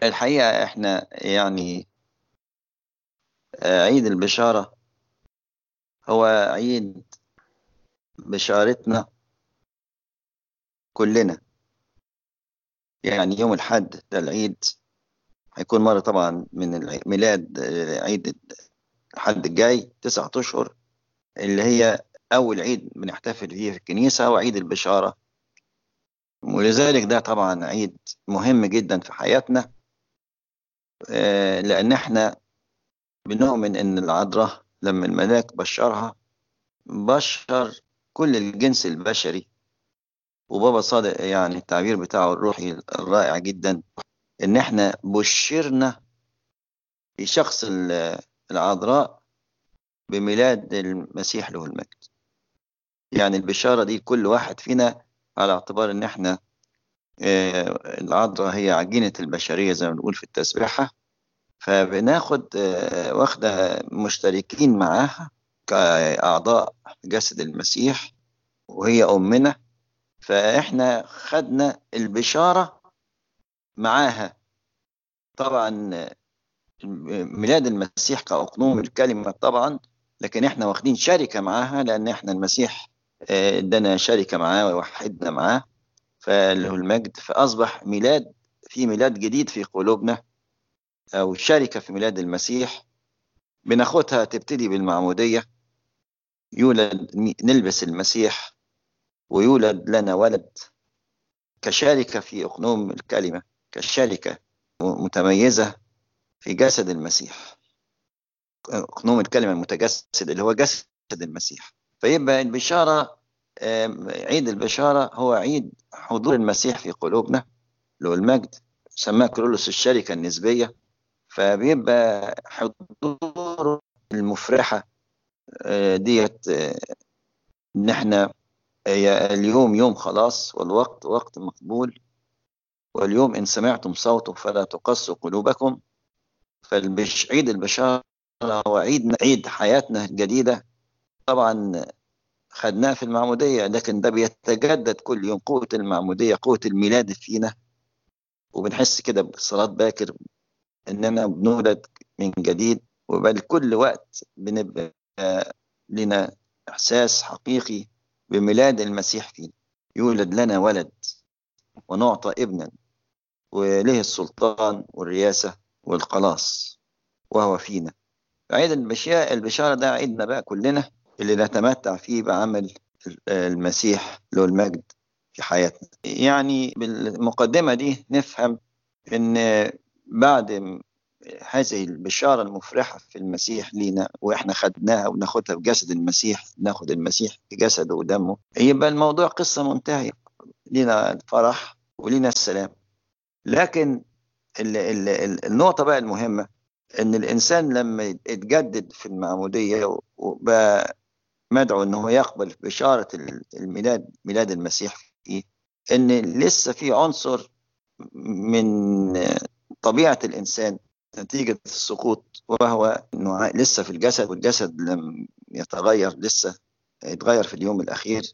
الحقيقة احنا يعني عيد البشارة هو عيد بشارتنا كلنا يعني يوم الحد ده العيد هيكون مرة طبعا من ميلاد عيد الحد الجاي تسعة أشهر اللي هي أول عيد بنحتفل فيه في الكنيسة وعيد البشارة ولذلك ده طبعا عيد مهم جدا في حياتنا لأن احنا بنؤمن إن العذراء لما الملاك بشرها بشر كل الجنس البشري وبابا صادق يعني التعبير بتاعه الروحي الرائع جدا إن احنا بشرنا في شخص العذراء بميلاد المسيح له المجد يعني البشارة دي كل واحد فينا على اعتبار ان احنا العذراء هي عجينة البشرية زي ما بنقول في التسبيحة فبناخد واخدة مشتركين معاها كأعضاء جسد المسيح وهي أمنا فإحنا خدنا البشارة معاها طبعا ميلاد المسيح كأقنوم الكلمة طبعا لكن احنا واخدين شركة معاها لأن احنا المسيح ادانا شركة معاه ووحدنا معاه فله المجد فأصبح ميلاد في ميلاد جديد في قلوبنا أو شركة في ميلاد المسيح بناخدها تبتدي بالمعمودية يولد نلبس المسيح ويولد لنا ولد كشركة في أقنوم الكلمة كشركة متميزة في جسد المسيح أقنوم الكلمة المتجسد اللي هو جسد المسيح فيبقى البشارة عيد البشارة هو عيد حضور المسيح في قلوبنا له المجد سماه كرولوس الشركة النسبية فبيبقى حضور المفرحة ديت ان احنا اليوم يوم خلاص والوقت وقت مقبول واليوم ان سمعتم صوته فلا تقسوا قلوبكم فالعيد البشارة هو عيد عيد حياتنا الجديدة طبعا خدناه في المعمودية لكن ده بيتجدد كل يوم قوة المعمودية قوة الميلاد فينا وبنحس كده بصلاة باكر إننا بنولد من جديد وبل كل وقت بنبقى لنا إحساس حقيقي بميلاد المسيح فينا يولد لنا ولد ونعطى ابنا وله السلطان والرياسة والخلاص وهو فينا عيد البشارة البشارة ده عيدنا بقى كلنا اللي نتمتع فيه بعمل المسيح له المجد في حياتنا يعني بالمقدمة دي نفهم ان بعد هذه البشارة المفرحة في المسيح لينا وإحنا خدناها وناخدها بجسد المسيح ناخد المسيح بجسده ودمه يبقى الموضوع قصة منتهية لينا الفرح ولينا السلام لكن ال ال ال النقطة بقى المهمة إن الإنسان لما يتجدد في المعمودية وبقى مدعو إن هو يقبل بشارة الميلاد ميلاد المسيح فيه إن لسه في عنصر من طبيعة الإنسان نتيجة السقوط وهو أنه لسه في الجسد والجسد لم يتغير لسه يتغير في اليوم الأخير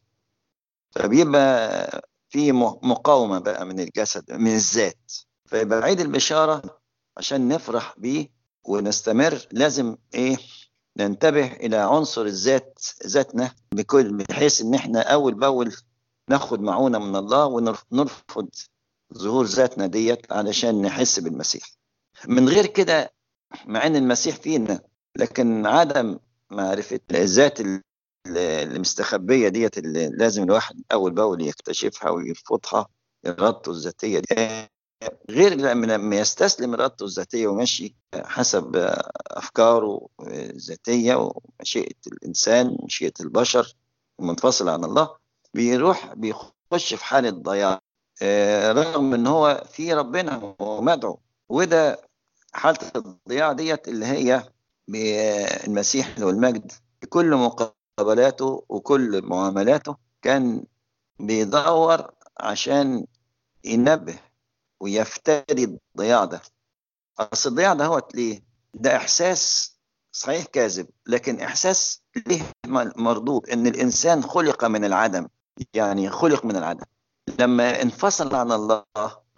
فبيبقى في مقاومة بقى من الجسد من الذات فيبقى عيد البشارة عشان نفرح بيه ونستمر لازم إيه ننتبه إلى عنصر الذات ذاتنا بكل بحيث إن إحنا أول بأول ناخد معونة من الله ونرفض ظهور ذاتنا ديت علشان نحس بالمسيح من غير كده مع ان المسيح فينا لكن عدم معرفة الذات المستخبية ديت اللي لازم الواحد أول بأول يكتشفها ويرفضها إرادته الذاتية دي غير لما يستسلم إرادته الذاتية ومشي حسب أفكاره الذاتية ومشيئة الإنسان مشيئة البشر المنفصلة عن الله بيروح بيخش في حالة ضياع رغم ان هو في ربنا ومدعو وده حالة الضياع ديت اللي هي بالمسيح والمجد بكل مقابلاته وكل معاملاته كان بيدور عشان ينبه ويفتري الضياع ده اصل الضياع ده هو ليه ده احساس صحيح كاذب لكن احساس ليه مردود ان الانسان خلق من العدم يعني خلق من العدم لما انفصل عن الله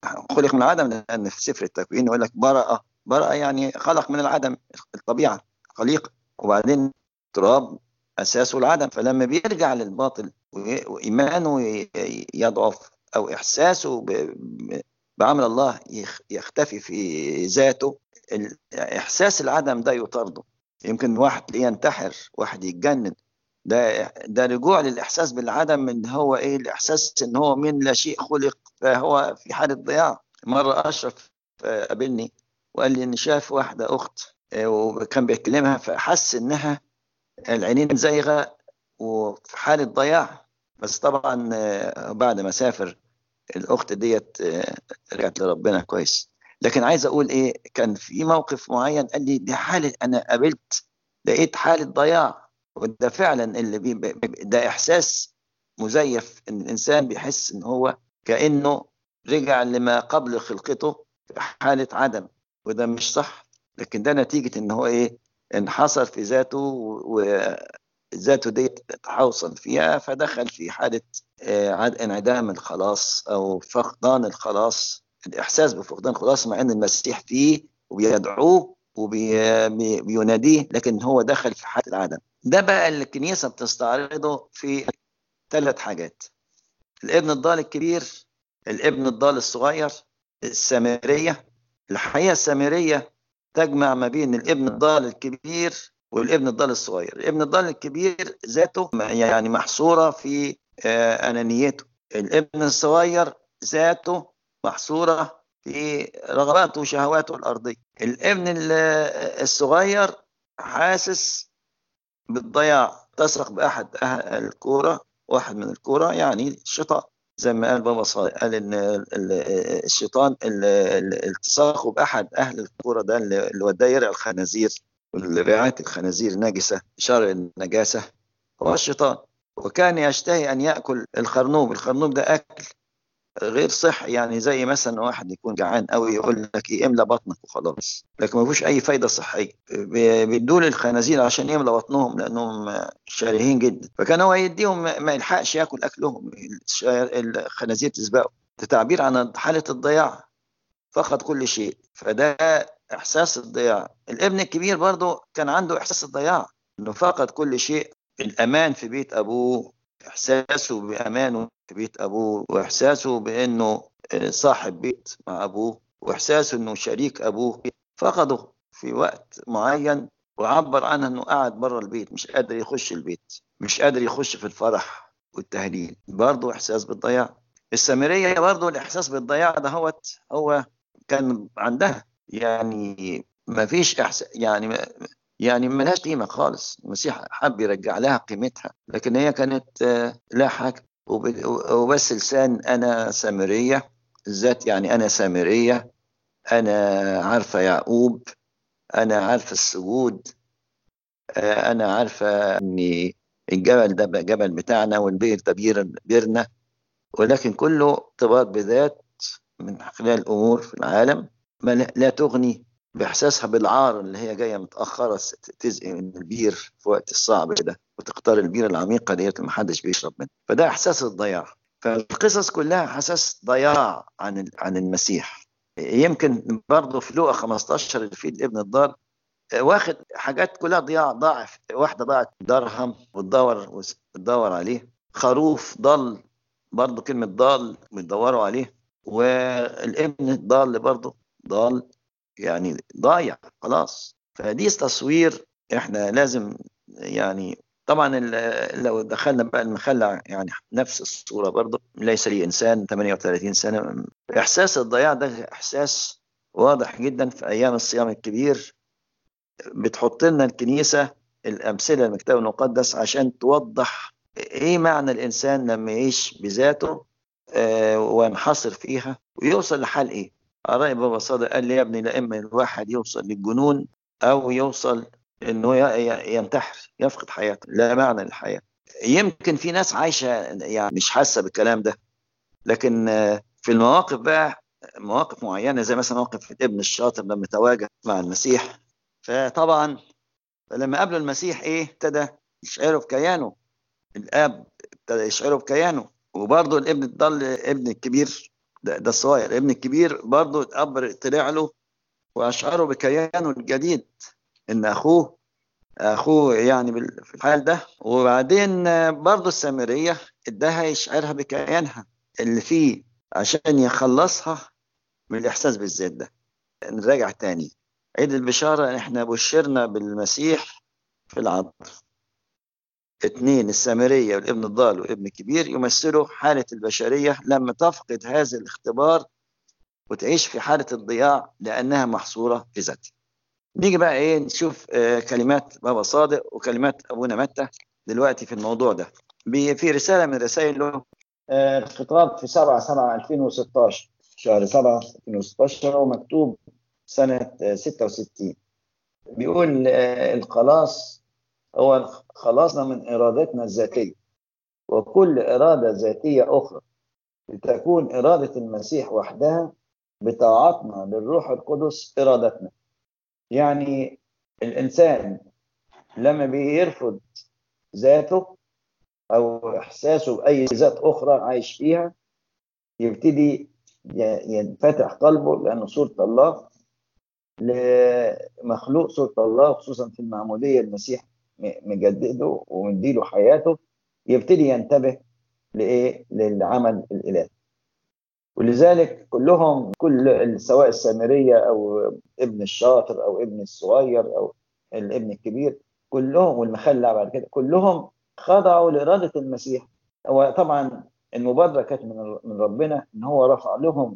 خلق من العدم لان في سفر التكوين يقول لك برأ برأ يعني خلق من العدم الطبيعه خليقه وبعدين تراب اساسه العدم فلما بيرجع للباطل وايمانه يضعف او احساسه بعمل الله يختفي في ذاته احساس العدم ده يطرده يمكن واحد ينتحر واحد يتجنن ده ده رجوع للاحساس بالعدم من هو ايه الاحساس ان هو من لا شيء خلق فهو في حاله ضياع مره اشرف قابلني وقال لي ان شاف واحده اخت آه، وكان بيكلمها فحس انها العينين زايغه وفي حاله ضياع بس طبعا آه، بعد ما سافر الاخت ديت آه، رجعت لربنا كويس لكن عايز اقول ايه كان في موقف معين قال لي دي حاله انا قابلت لقيت حاله ضياع وده فعلا اللي بي ده احساس مزيف ان الانسان بيحس ان هو كانه رجع لما قبل خلقته في حاله عدم وده مش صح لكن ده نتيجه ان هو ايه انحصر في ذاته وذاته دي تحوصل فيها فدخل في حاله آه، انعدام الخلاص او فقدان الخلاص الاحساس بفقدان الخلاص مع ان المسيح فيه وبيدعوه وبيناديه لكن هو دخل في حاله العدم ده بقى اللي الكنيسه بتستعرضه في ثلاث حاجات الابن الضال الكبير الابن الضال الصغير السامريه الحقيقه السامريه تجمع ما بين الابن الضال الكبير والابن الضال الصغير الابن الضال الكبير ذاته يعني محصوره في آه، انانيته الابن الصغير ذاته محصوره في رغباته وشهواته الارضيه الابن الصغير حاسس بالضياع تسرق باحد الكوره واحد من الكوره يعني الشيطان زي ما قال بابا صالح قال ان الشيطان التصاقه باحد اهل الكوره ده اللي وداه يرعى الخنازير والرعايه الخنازير نجسه شر النجاسه هو الشيطان وكان يشتهي ان ياكل الخرنوب الخرنوب ده اكل غير صحي يعني زي مثلا واحد يكون جعان قوي يقول لك ايه املى بطنك وخلاص لكن ما فيهوش اي فايده صحيه بيدوا للخنازير عشان يملى بطنهم لانهم شارهين جدا فكان هو يديهم ما يلحقش ياكل اكلهم الخنازير تسبقه ده تعبير عن حاله الضياع فقد كل شيء فده احساس الضياع الابن الكبير برضه كان عنده احساس الضياع انه فقد كل شيء الامان في بيت ابوه احساسه بامانه في بيت ابوه واحساسه بانه صاحب بيت مع ابوه واحساسه انه شريك ابوه فقده في وقت معين وعبر عنها انه قاعد بره البيت مش قادر يخش البيت مش قادر يخش في الفرح والتهليل برضه احساس بالضياع السامريه برضه الاحساس بالضياع ده هو هو كان عندها يعني ما فيش احساس يعني يعني ملهاش قيمة خالص المسيح حب يرجع لها قيمتها لكن هي كانت آه، لا حاجة وبس لسان أنا سامرية الذات يعني أنا سامرية أنا عارفة يعقوب أنا عارفة السجود آه، أنا عارفة إن الجبل ده جبل بتاعنا والبئر ده بيرنا ولكن كله ارتباط بذات من خلال أمور في العالم ما لا تغني باحساسها بالعار اللي هي جايه متاخره تزقي من البير في وقت الصعب ده وتختار البير العميقه ديت اللي محدش بيشرب منها فده احساس الضياع فالقصص كلها حساس ضياع عن عن المسيح يمكن برضه في لوقا 15 اللي فيه الابن الضال واخد حاجات كلها ضياع ضعف واحده ضاعت درهم وتدور وتدور عليه خروف ضل برضه كلمه ضال بيدوروا عليه والابن الضال برضه ضال يعني ضايع خلاص فدي تصوير احنا لازم يعني طبعا لو دخلنا بقى نخلع يعني نفس الصوره برضه ليس لي انسان 38 سنه احساس الضياع ده احساس واضح جدا في ايام الصيام الكبير بتحط لنا الكنيسه الامثله من الكتاب المقدس عشان توضح ايه معنى الانسان لما يعيش بذاته آه وينحصر فيها ويوصل لحال ايه رأي بابا صادق قال لي يا ابني لا إما الواحد يوصل للجنون أو يوصل إنه ينتحر يفقد حياته لا معنى للحياة يمكن في ناس عايشة يعني مش حاسة بالكلام ده لكن في المواقف بقى مواقف معينة زي مثلا موقف الابن الشاطر لما تواجه مع المسيح فطبعا لما قابله المسيح ايه ابتدى يشعره بكيانه الاب ابتدى يشعره بكيانه وبرضه الابن الضال ابن الكبير ده, ده الصغير الابن الكبير برضه الاب طلع له واشعره بكيانه الجديد ان اخوه اخوه يعني في الحال ده وبعدين برضه السامريه اداها يشعرها بكيانها اللي فيه عشان يخلصها من الاحساس بالذات ده نراجع تاني عيد البشاره احنا بشرنا بالمسيح في العطف اثنين السامرية والابن الضال وابن الكبير يمثلوا حالة البشرية لما تفقد هذا الاختبار وتعيش في حالة الضياع لأنها محصورة في ذاتها نيجي بقى ايه نشوف آه كلمات بابا صادق وكلمات ابونا متى دلوقتي في الموضوع ده في رساله من رسائل له آه خطاب في 7 7 2016 شهر 7 2016 هو مكتوب سنه آه 66 بيقول آه الخلاص هو خلاصنا من ارادتنا الذاتيه وكل اراده ذاتيه اخرى لتكون اراده المسيح وحدها بطاعتنا للروح القدس ارادتنا يعني الإنسان لما بيرفض ذاته أو إحساسه بأي ذات أخرى عايش فيها يبتدي ينفتح قلبه لأنه صورة الله لمخلوق صورة الله خصوصا في المعمودية المسيح مجدده ومديله حياته يبتدي ينتبه لإيه؟ للعمل الإلهي ولذلك كلهم كل سواء السامريه او ابن الشاطر او ابن الصغير او الابن الكبير كلهم والمخلع بعد كده كلهم خضعوا لاراده المسيح هو طبعا المبادره كانت من من ربنا ان هو رفع لهم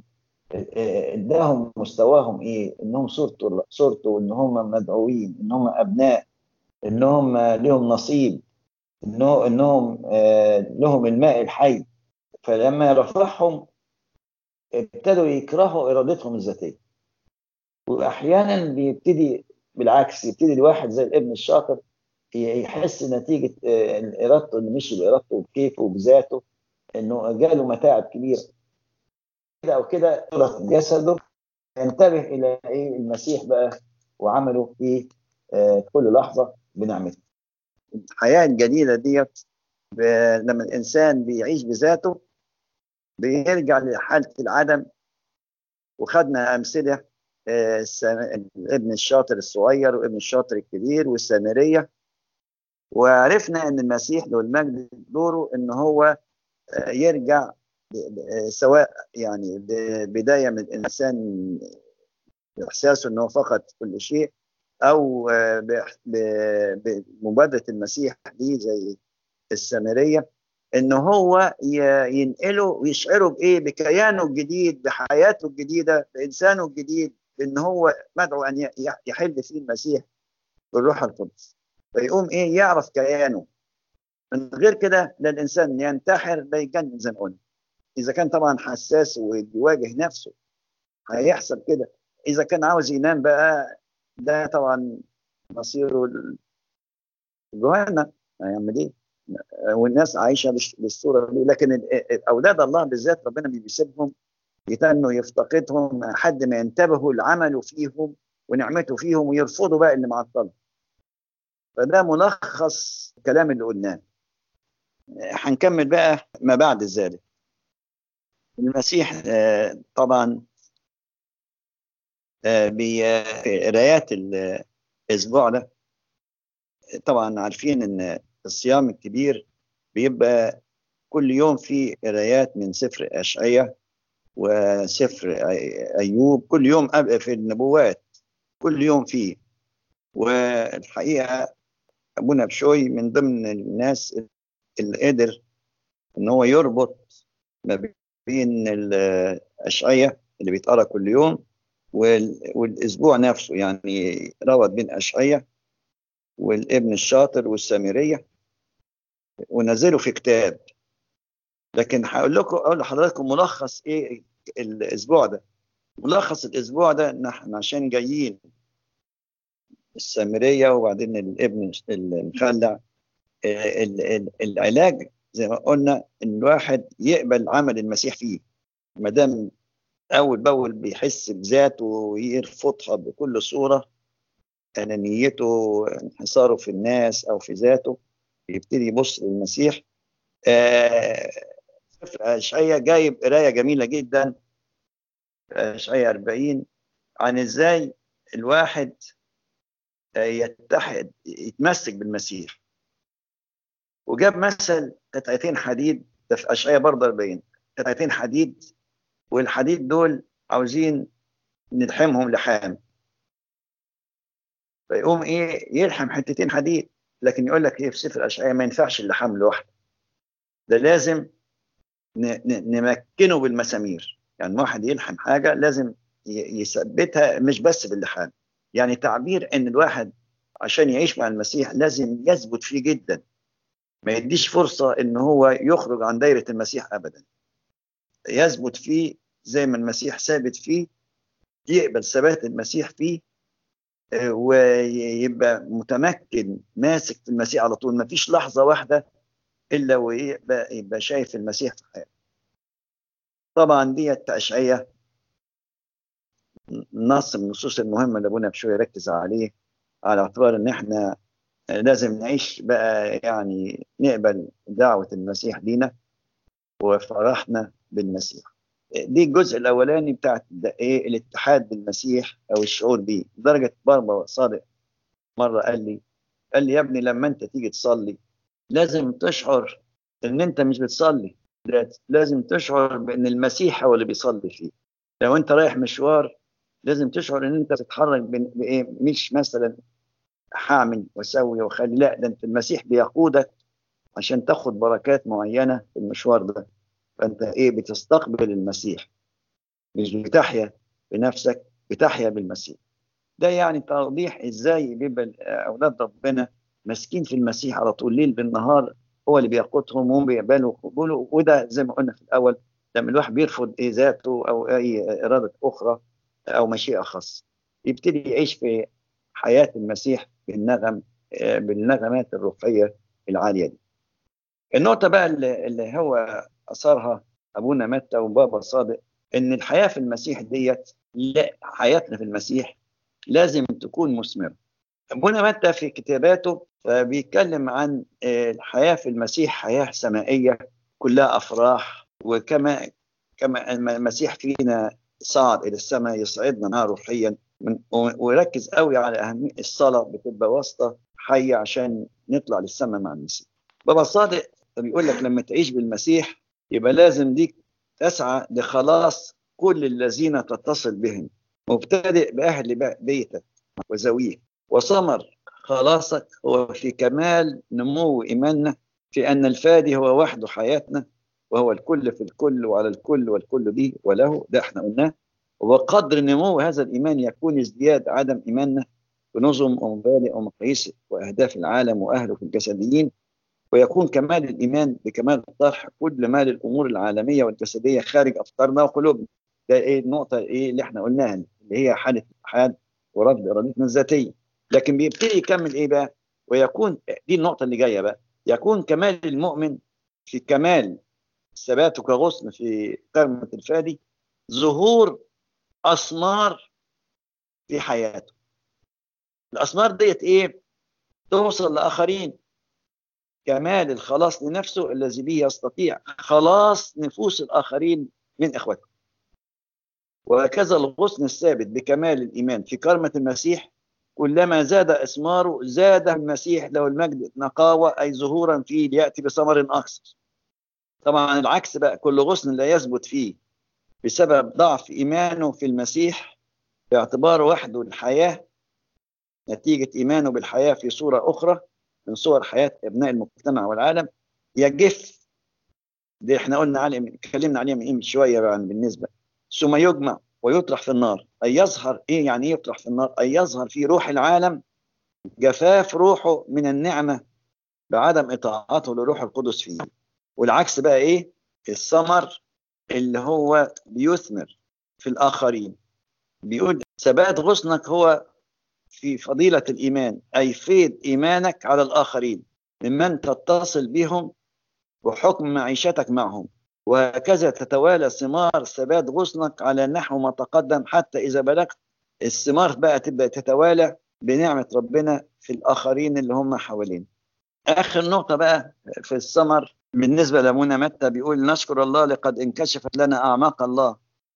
اداهم مستواهم ايه انهم صورته صورته ان هم مدعوين ان هم ابناء انهم لهم نصيب انه انهم لهم الماء الحي فلما رفعهم ابتدوا يكرهوا ارادتهم الذاتيه واحيانا بيبتدي بالعكس يبتدي الواحد زي الابن الشاطر يحس نتيجه ارادته انه مشي بارادته وبكيفه وبذاته انه جاله متاعب كبيره كده او كده جسده ينتبه الى ايه المسيح بقى وعمله في كل لحظه بنعمته الحياه الجديده ديت لما الانسان بيعيش بذاته بيرجع لحالة العدم وخدنا أمثلة ابن الشاطر الصغير وابن الشاطر الكبير والسامرية وعرفنا أن المسيح له المجد دوره أن هو يرجع سواء يعني بداية من الإنسان بإحساسه أنه فقد كل شيء أو بمبادرة المسيح دي زي السامرية ان هو ينقله ويشعره بايه بكيانه الجديد بحياته الجديده بانسانه الجديد ان هو مدعو ان يحل فيه المسيح بالروح القدس فيقوم ايه يعرف كيانه من غير كده لا الانسان ينتحر لا يجنن زي ما قلنا اذا كان طبعا حساس ويواجه نفسه هيحصل كده اذا كان عاوز ينام بقى ده طبعا مصيره جهنم هيعمل ايه؟ والناس عايشه بالصوره دي لكن اولاد الله بالذات ربنا بيسيبهم يتنوا يفتقدهم حد ما ينتبهوا لعمله فيهم ونعمته فيهم ويرفضوا بقى اللي معطله فده ملخص الكلام اللي قلناه هنكمل بقى ما بعد ذلك المسيح طبعا بقرايات الاسبوع ده طبعا عارفين ان الصيام الكبير بيبقى كل يوم في قرايات من سفر أشعية وسفر أيوب كل يوم في النبوات كل يوم فيه والحقيقة أبونا بشوي من ضمن الناس اللي قدر إن هو يربط ما بين الأشعية اللي بيتقرا كل يوم والأسبوع نفسه يعني ربط بين أشعية والابن الشاطر والسامرية ونزله في كتاب لكن هقول لكم اقول لحضراتكم ملخص ايه الاسبوع ده ملخص الاسبوع ده ان احنا عشان جايين السامريه وبعدين الابن المخلع العلاج زي ما قلنا ان الواحد يقبل عمل المسيح فيه ما دام اول باول بيحس بذاته ويرفضها بكل صوره انانيته انحصاره في الناس او في ذاته يبتدي يبص للمسيح آه سفر اشعياء جايب قرايه جميله جدا اشعياء 40 عن ازاي الواحد يتحد يتمسك بالمسيح وجاب مثل قطعتين حديد ده في اشعياء برضه 40 قطعتين حديد والحديد دول عاوزين نلحمهم لحام فيقوم ايه يلحم حتتين حديد لكن يقول لك ايه في سفر الاشعياء ما ينفعش اللحام لوحده ده لازم نمكنه بالمسامير يعني واحد يلحم حاجه لازم يثبتها مش بس باللحام يعني تعبير ان الواحد عشان يعيش مع المسيح لازم يثبت فيه جدا ما يديش فرصه ان هو يخرج عن دايره المسيح ابدا يثبت فيه زي ما المسيح ثابت فيه يقبل ثبات المسيح فيه ويبقى متمكن ماسك في المسيح على طول ما فيش لحظه واحده الا ويبقى يبقى شايف المسيح في حياته طبعا ديت اشعياء نص من النصوص المهمه اللي ابونا بشوي يركز عليه على اعتبار ان احنا لازم نعيش بقى يعني نقبل دعوه المسيح لينا وفرحنا بالمسيح دي الجزء الاولاني بتاع ايه الاتحاد بالمسيح او الشعور بيه لدرجه بابا صادق مره قال لي قال لي يا ابني لما انت تيجي تصلي لازم تشعر ان انت مش بتصلي لازم تشعر بان المسيح هو اللي بيصلي فيه لو انت رايح مشوار لازم تشعر ان انت بتتحرك بايه مش مثلا هعمل واسوي واخلي لا ده انت المسيح بيقودك عشان تاخد بركات معينه في المشوار ده فانت ايه بتستقبل المسيح مش بتحيا بنفسك بتحيا بالمسيح ده يعني توضيح ازاي بيبقى اولاد ربنا ماسكين في المسيح على طول ليل بالنهار هو اللي بيقودهم وهم بيقبلوا قبوله وده زي ما قلنا في الاول لما الواحد بيرفض إيه ذاته او اي اراده اخرى او مشيئه خاصه يبتدي يعيش في حياه المسيح بالنغم بالنغمات الروحيه العاليه دي. النقطه بقى اللي, اللي هو اثرها ابونا متى وبابا صادق ان الحياه في المسيح ديت لا حياتنا في المسيح لازم تكون مثمره. ابونا متى في كتاباته بيتكلم عن الحياه في المسيح حياه سمائيه كلها افراح وكما كما المسيح فينا صعد الى السماء يصعدنا معاه روحيا ويركز قوي على اهميه الصلاه بتبقى واسطه حيه عشان نطلع للسماء مع المسيح. بابا صادق بيقول لك لما تعيش بالمسيح يبقى لازم ديك تسعى لخلاص كل الذين تتصل بهم مبتدئ باهل بيتك وزويه وثمر خلاصك هو في كمال نمو ايماننا في ان الفادي هو وحده حياتنا وهو الكل في الكل وعلى الكل والكل به وله ده احنا قلناه وقدر نمو هذا الايمان يكون ازدياد عدم ايماننا بنظم ومبادئ ومقاييس واهداف العالم واهله في الجسديين ويكون كمال الايمان بكمال طرح كل ما للامور العالميه والجسديه خارج افكارنا وقلوبنا ده ايه النقطه ايه اللي احنا قلناها اللي هي حاله الاتحاد ورفض ارادتنا الذاتيه لكن بيبتدي يكمل ايه بقى ويكون دي النقطه اللي جايه بقى يكون كمال المؤمن في كمال ثباته كغصن في كرمة الفادي ظهور أثمار في حياته الأثمار ديت إيه؟ توصل لآخرين كمال الخلاص لنفسه الذي به يستطيع خلاص نفوس الآخرين من إخوته وهكذا الغصن الثابت بكمال الإيمان في كرمة المسيح كلما زاد إثماره زاد المسيح له المجد نقاوة أي ظهورا فيه ليأتي بثمر أكثر طبعا العكس بقى كل غصن لا يثبت فيه بسبب ضعف إيمانه في المسيح باعتباره وحده الحياة نتيجة إيمانه بالحياة في صورة أخرى من صور حياة أبناء المجتمع والعالم يجف دي احنا قلنا عليه اتكلمنا عليه من شوية بقى بالنسبة ثم يجمع ويطرح في النار أي يظهر إيه يعني إيه يطرح في النار أي يظهر في روح العالم جفاف روحه من النعمة بعدم إطاعته لروح القدس فيه والعكس بقى إيه الثمر اللي هو بيثمر في الآخرين بيقول ثبات غصنك هو في فضيلة الإيمان أي فيض إيمانك على الآخرين ممن تتصل بهم وحكم معيشتك معهم وهكذا تتوالى ثمار ثبات غصنك على نحو ما تقدم حتى إذا بلغت الثمار بقى تبدأ تتوالى بنعمة ربنا في الآخرين اللي هم حوالين آخر نقطة بقى في الثمر بالنسبة لمنى متى بيقول نشكر الله لقد انكشفت لنا أعماق الله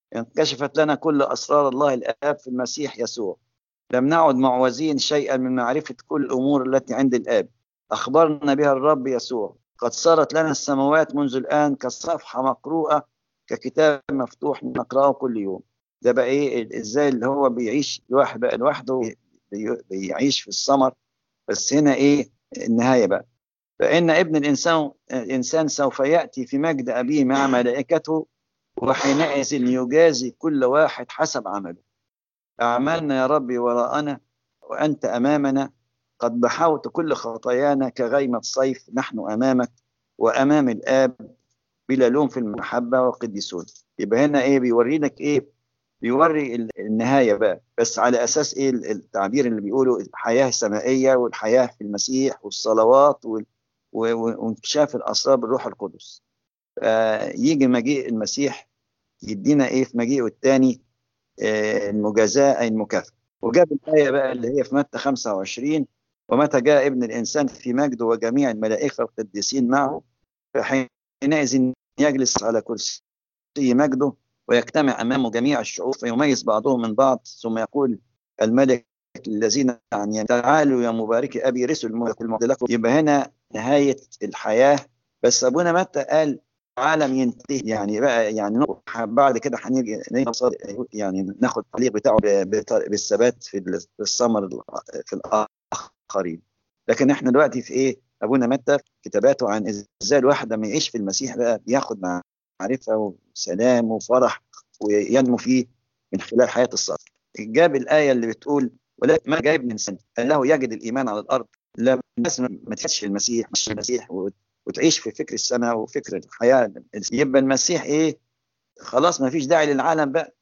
انكشفت لنا كل أسرار الله الآب في المسيح يسوع لم نعد معوزين شيئا من معرفة كل الأمور التي عند الآب أخبرنا بها الرب يسوع قد صارت لنا السماوات منذ الآن كصفحة مقروءة ككتاب مفتوح نقرأه كل يوم ده بقى إيه إزاي اللي هو بيعيش لوحده بقى لوحده بيعيش في السمر بس هنا إيه النهاية بقى فإن ابن الإنسان الإنسان سوف يأتي في مجد أبيه مع ملائكته وحينئذ يجازي كل واحد حسب عمله أعمالنا يا ربي وراءنا وأنت أمامنا قد بحوت كل خطايانا كغيمة صيف نحن أمامك وأمام الآب بلا لوم في المحبة وقديسون يبقى هنا إيه بيورينك إيه بيوري النهاية بقى بس على أساس إيه التعبير اللي بيقولوا الحياة السمائية والحياة في المسيح والصلوات وانكشاف الأسرار بالروح القدس يجي مجيء المسيح يدينا إيه في مجيئه الثاني آه، المجازاة أي المكافأة وجاب الآية بقى اللي هي في متى 25 ومتى جاء ابن الإنسان في مجده وجميع الملائكة القديسين معه فحينئذ يجلس على كرسي مجده ويجتمع أمامه جميع الشعوب فيميز بعضهم من بعض ثم يقول الملك الذين عن تعالوا يا مباركي أبي رسل الملك المعد لكم يبقى هنا نهاية الحياة بس أبونا متى قال عالم ينتهي يعني بقى يعني بعد كده هنيجي يعني ناخد التعليق بتاعه بالثبات في الثمر في الاخرين لكن احنا دلوقتي في ايه ابونا متى كتاباته عن ازاي الواحد لما يعيش في المسيح بقى بياخد معرفه وسلام وفرح وينمو فيه من خلال حياه الصبر جاب الايه اللي بتقول ولكن ما جايب من سنه انه يجد الايمان على الارض لما الناس ما تحسش المسيح مش المسيح وتعيش في فكر السماء وفكر الحياه يبقى المسيح ايه خلاص ما فيش داعي للعالم بقى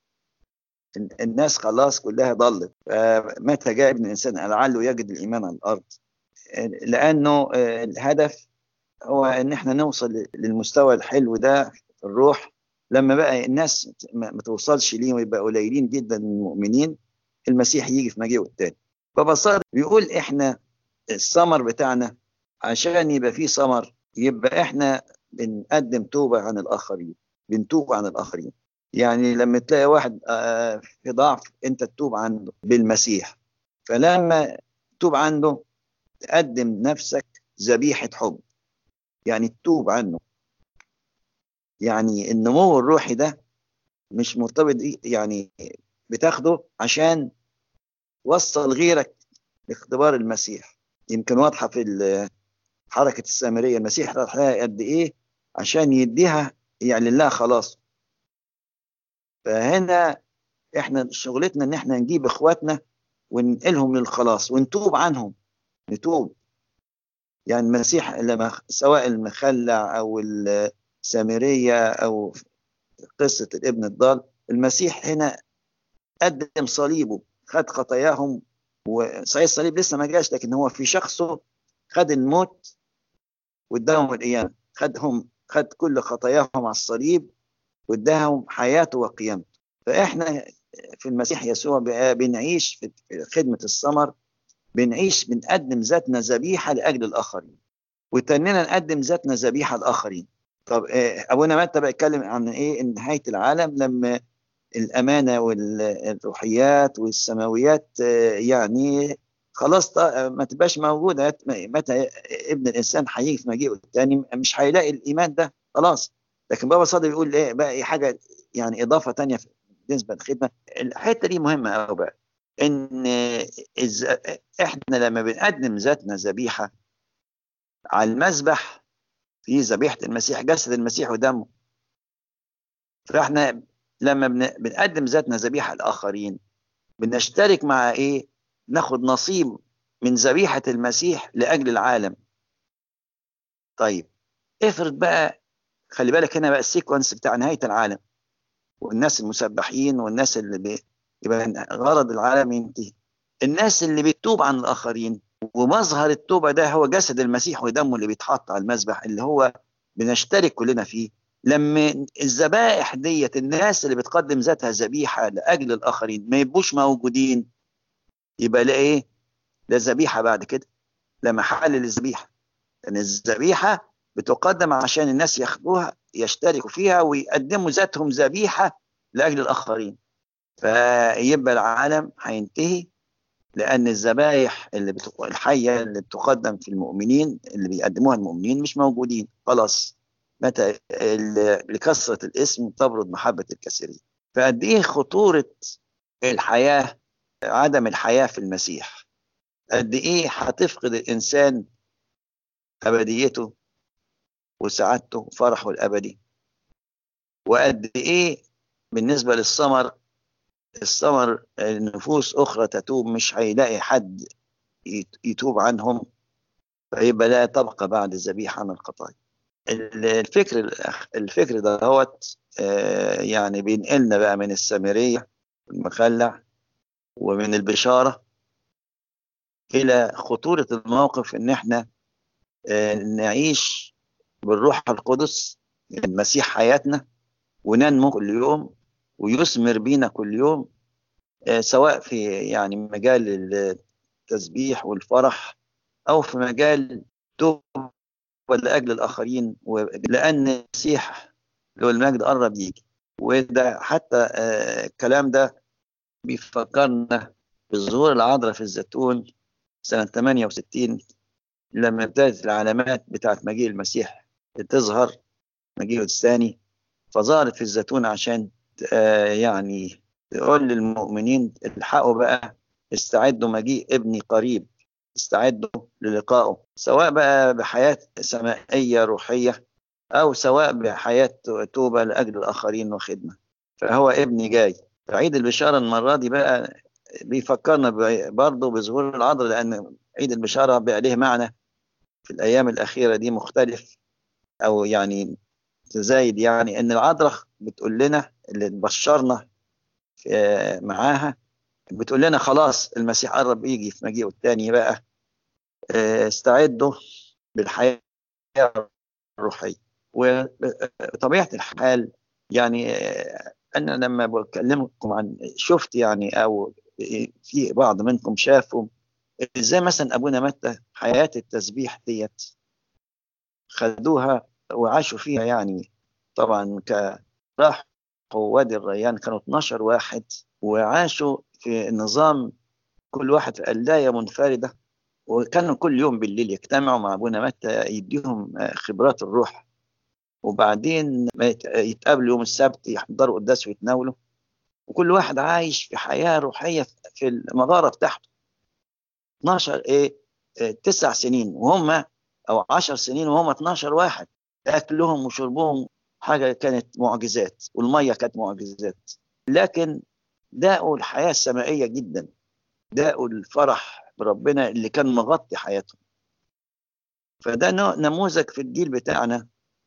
الناس خلاص كلها ضلت متى جاء ابن الانسان لعله يجد الايمان على الارض لانه الهدف هو ان احنا نوصل للمستوى الحلو ده في الروح لما بقى الناس ما توصلش ليه ويبقى قليلين جدا المؤمنين المسيح يجي في مجيئه الثاني فبصار بيقول احنا الثمر بتاعنا عشان يبقى فيه ثمر يبقى احنا بنقدم توبة عن الآخرين بنتوب عن الآخرين يعني لما تلاقي واحد آه، في ضعف انت تتوب عنه بالمسيح فلما تتوب عنه تقدم نفسك ذبيحة حب يعني تتوب عنه يعني النمو الروحي ده مش مرتبط يعني بتاخده عشان وصل غيرك لاختبار المسيح يمكن واضحه في حركه السامريه المسيح راح قد ايه عشان يديها يعني لله خلاص فهنا احنا شغلتنا ان احنا نجيب اخواتنا وننقلهم للخلاص ونتوب عنهم نتوب يعني المسيح لما سواء المخلع او السامريه او قصه الابن الضال المسيح هنا قدم صليبه خد خطاياهم وصحيح الصليب لسه ما جاش لكن هو في شخصه خد الموت واداهم القيامه خدهم خد كل خطاياهم على الصليب واداهم حياته وقيامته فاحنا في المسيح يسوع بنعيش في خدمه الثمر بنعيش بنقدم ذاتنا ذبيحه لاجل الاخرين وتننا نقدم ذاتنا ذبيحه لاخرين طب آه، ابونا متى بقى يتكلم عن ايه نهايه العالم لما الامانه والروحيات والسماويات آه، يعني خلاص ما تبقاش موجوده متى ابن الانسان هيجي في مجيئه الثاني مش هيلاقي الايمان ده خلاص لكن بابا صادق بيقول ايه بقى حاجه يعني اضافه ثانيه بالنسبه للخدمه الحته دي مهمه قوي بقى ان احنا لما بنقدم ذاتنا ذبيحه على المذبح في ذبيحه المسيح جسد المسيح ودمه فاحنا لما بنقدم ذاتنا ذبيحه للاخرين بنشترك مع ايه ناخد نصيب من ذبيحه المسيح لاجل العالم طيب افرض بقى خلي بالك هنا بقى السيكونس بتاع نهايه العالم والناس المسبحين والناس اللي بي... يبقى غرض العالم ينتهي الناس اللي بتتوب عن الاخرين ومظهر التوبه ده هو جسد المسيح ودمه اللي بيتحط على المذبح اللي هو بنشترك كلنا فيه لما الذبائح ديت الناس اللي بتقدم ذاتها ذبيحه لاجل الاخرين ما يبقوش موجودين يبقى لا ايه لا ذبيحه بعد كده لا محل للذبيحه لان يعني الذبيحه بتقدم عشان الناس ياخدوها يشتركوا فيها ويقدموا ذاتهم ذبيحه لاجل الاخرين فيبقى العالم هينتهي لان الذبائح اللي بتق... الحيه اللي بتقدم في المؤمنين اللي بيقدموها المؤمنين مش موجودين خلاص متى لكثره الاسم تبرد محبه الكثيرين فقد ايه خطوره الحياه عدم الحياه في المسيح قد ايه هتفقد الانسان ابديته وسعادته وفرحه الابدي وقد ايه بالنسبه للثمر الثمر نفوس اخرى تتوب مش هيلاقي حد يتوب عنهم فيبقى لا تبقى بعد الذبيحه عن الخطايا الفكر الفكر ده هوت يعني بينقلنا بقى من السامريه المخلع ومن البشاره الى خطوره الموقف ان احنا نعيش بالروح القدس المسيح حياتنا وننمو كل يوم ويثمر بينا كل يوم سواء في يعني مجال التسبيح والفرح او في مجال توبه لاجل الاخرين لان المسيح له المجد قرب يجي وده حتى الكلام ده بيفكرنا بالظهور العذراء في الزيتون سنة 68 لما ابتدت العلامات بتاعت مجيء المسيح تظهر مجيئه الثاني فظهرت في الزيتون عشان يعني تقول للمؤمنين الحقوا بقى استعدوا مجيء ابني قريب استعدوا للقائه سواء بقى بحياة سمائية روحية أو سواء بحياة توبة لأجل الآخرين وخدمة فهو ابني جاي عيد البشارة المرة دي بقى بيفكرنا برضه بظهور العذراء لأن عيد البشارة بقى ليه معنى في الأيام الأخيرة دي مختلف أو يعني تزايد يعني إن العذراء بتقول لنا اللي تبشرنا معاها بتقول لنا خلاص المسيح قرب يجي في مجيئه الثاني بقى استعدوا بالحياة الروحية وطبيعة الحال يعني أنا لما بكلمكم عن شفت يعني أو في بعض منكم شافوا ازاي مثلا ابونا متى حياه التسبيح ديت خدوها وعاشوا فيها يعني طبعا ك راحوا وادي الريان كانوا 12 واحد وعاشوا في نظام كل واحد في قلايه منفرده وكانوا كل يوم بالليل يجتمعوا مع ابونا متى يديهم خبرات الروح وبعدين يتقابلوا يوم السبت يحضروا قداس ويتناولوا وكل واحد عايش في حياه روحيه في المغاره بتاعته 12 ايه تسع سنين وهم او 10 سنين وهم 12 واحد اكلهم وشربهم حاجه كانت معجزات والميه كانت معجزات لكن داقوا الحياه السمائيه جدا داقوا الفرح بربنا اللي كان مغطي حياتهم فده نموذج في الجيل بتاعنا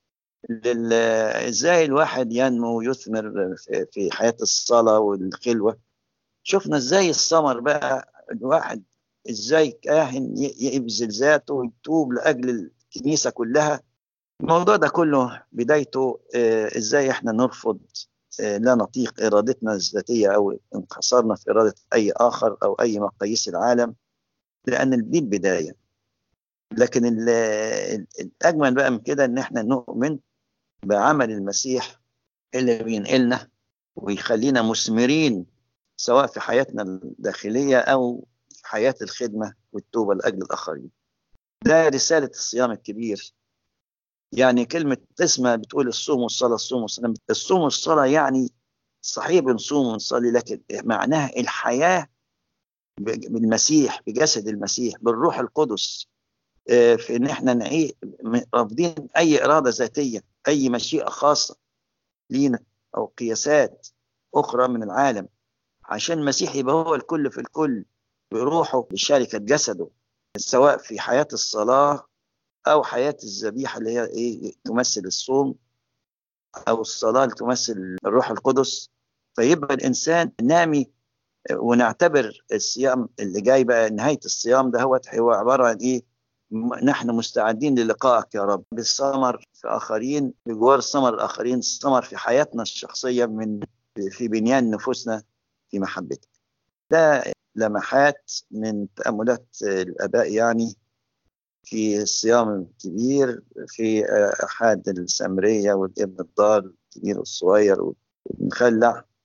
ازاي الواحد ينمو ويثمر في حياه الصلاه والخلوه شفنا ازاي الثمر بقى الواحد ازاي كاهن يبذل ذاته ويتوب لاجل الكنيسه كلها الموضوع ده كله بدايته ازاي احنا نرفض لا نطيق ارادتنا الذاتيه او انحصارنا في اراده اي اخر او اي مقاييس العالم لان دي البدايه لكن الاجمل بقى من كده ان احنا نؤمن بعمل المسيح اللي بينقلنا ويخلينا مثمرين سواء في حياتنا الداخليه او في حياه الخدمه والتوبه لاجل الاخرين. ده رساله الصيام الكبير. يعني كلمه تسمى بتقول الصوم والصلاه الصوم والصلاه الصوم والصلاه يعني صحيح بنصوم ونصلي لكن معناها الحياه بالمسيح بجسد المسيح بالروح القدس في ان احنا نعيش رافضين اي اراده ذاتيه اي مشيئه خاصه لينا او قياسات اخرى من العالم عشان المسيح يبقى هو الكل في الكل بروحه بشركه جسده سواء في حياه الصلاه او حياه الذبيحه اللي هي ايه تمثل الصوم او الصلاه اللي تمثل الروح القدس فيبقى الانسان نامي ونعتبر الصيام اللي جاي بقى نهايه الصيام ده هو هو عباره عن ايه نحن مستعدين للقائك يا رب بالثمر في اخرين بجوار الثمر الاخرين الثمر في حياتنا الشخصيه من في بنيان نفوسنا في محبتك ده لمحات من تاملات الاباء يعني في الصيام الكبير في احاد السامريه والابن الضال الكبير والصغير والمخلع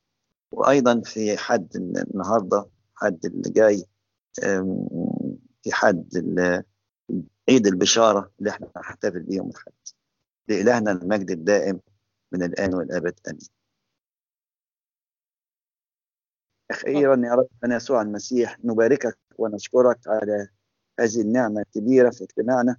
وأيضا في حد النهاردة حد اللي جاي في حد عيد البشارة اللي احنا هنحتفل بيه يوم الأحد لإلهنا المجد الدائم من الآن والأبد آمين أخيرا يا رب أنا يسوع المسيح نباركك ونشكرك على هذه النعمة الكبيرة في اجتماعنا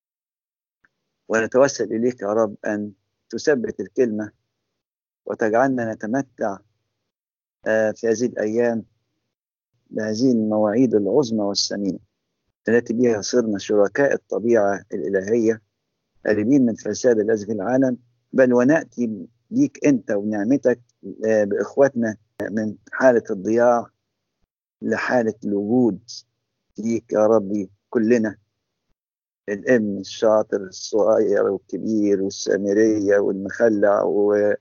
ونتوسل إليك يا رب أن تثبت الكلمة وتجعلنا نتمتع آه، في هذه الأيام بهذه المواعيد العظمى والثمينة التي بها صرنا شركاء الطبيعة الإلهية قريبين من الفساد الذي في العالم بل ونأتي ليك أنت ونعمتك آه، بإخواتنا من حالة الضياع لحالة الوجود فيك يا ربي كلنا الابن الشاطر الصغير والكبير والسامرية والمخلع وكل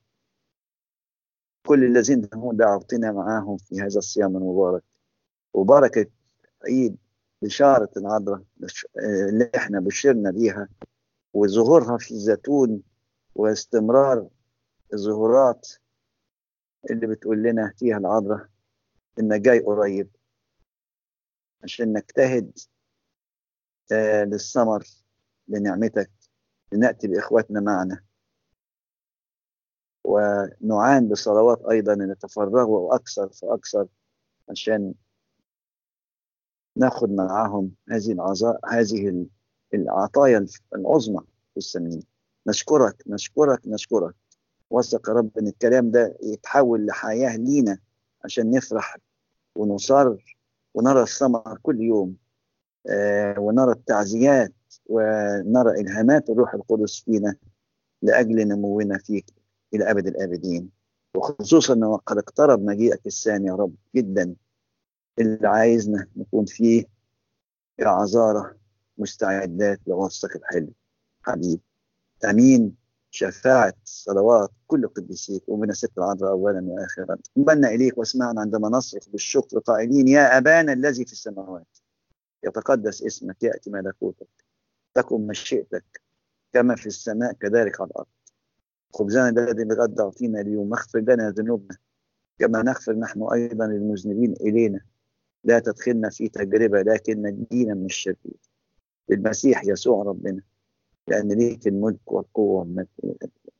الذين دعوتنا معاهم في هذا الصيام المبارك وبركة عيد بشارة العذراء اللي احنا بشرنا بيها وظهورها في الزيتون واستمرار الظهورات اللي بتقول لنا فيها العذراء إن جاي قريب عشان نجتهد آه للثمر لنعمتك لنأتي بإخواتنا معنا ونعان بصلوات أيضا نتفرغوا أكثر فأكثر عشان ناخذ معاهم هذه العزاء هذه العطايا العظمى في السمين نشكرك نشكرك نشكرك وثق يا رب ان الكلام ده يتحول لحياه لينا عشان نفرح ونصر ونرى الثمر كل يوم آه ونرى التعزيات ونرى الهامات الروح القدس فينا لاجل نمونا فيك الى ابد الابدين وخصوصا وقد اقترب مجيئك الثاني يا رب جدا اللي عايزنا نكون فيه يا عذارة مستعدات لوصفك الحلو حبيب امين شفاعة صلوات كل قديسيك ومن ست العذراء أولا وآخرا قبلنا إليك واسمعنا عندما نصرخ بالشكر قائلين يا أبانا الذي في السماوات يتقدس اسمك يأتي ملكوتك تكن مشيئتك كما في السماء كذلك على الأرض خبزنا الذي بغد أعطينا اليوم اغفر لنا ذنوبنا كما نغفر نحن أيضا للمذنبين إلينا لا تدخلنا في تجربة لكن نجينا من الشرير المسيح يسوع ربنا لأن ليك الملك والقوة والمجد